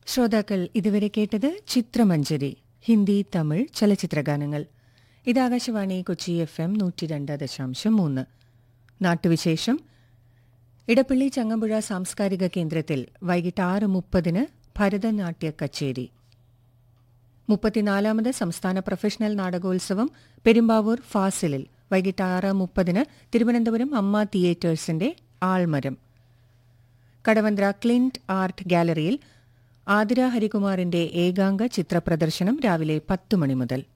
ശ്രോതാക്കൾ ഇതുവരെ കേട്ടത് ചിത്രമഞ്ജരി ഹിന്ദി തമിഴ് ചലച്ചിത്രഗാനങ്ങൾ ഇത് ആകാശവാണി കൊച്ചി എഫ് എം നൂറ്റി രണ്ട് ദശാംശം മൂന്ന് നാട്ടുവിശേഷം ഇടപ്പള്ളി ചങ്ങമ്പുഴ സാംസ്കാരിക കേന്ദ്രത്തിൽ വൈകിട്ട് ആറ് മുപ്പതിന് ഭരതനാട്യ കച്ചേരി മുപ്പത്തിനാലാമത് സംസ്ഥാന പ്രൊഫഷണൽ നാടകോത്സവം പെരുമ്പാവൂർ ഫാസിലിൽ വൈകിട്ട് ആറ് മുപ്പതിന് തിരുവനന്തപുരം അമ്മ തിയേറ്റേഴ്സിന്റെ ആൾമരം കടവന്ത്ര ക്ലിന്റ് ആർട്ട് ഗാലറിയിൽ ആതിര ഹരികുമാറിന്റെ ഏകാംഗ ചിത്രപ്രദർശനം രാവിലെ പത്ത് മണി മുതൽ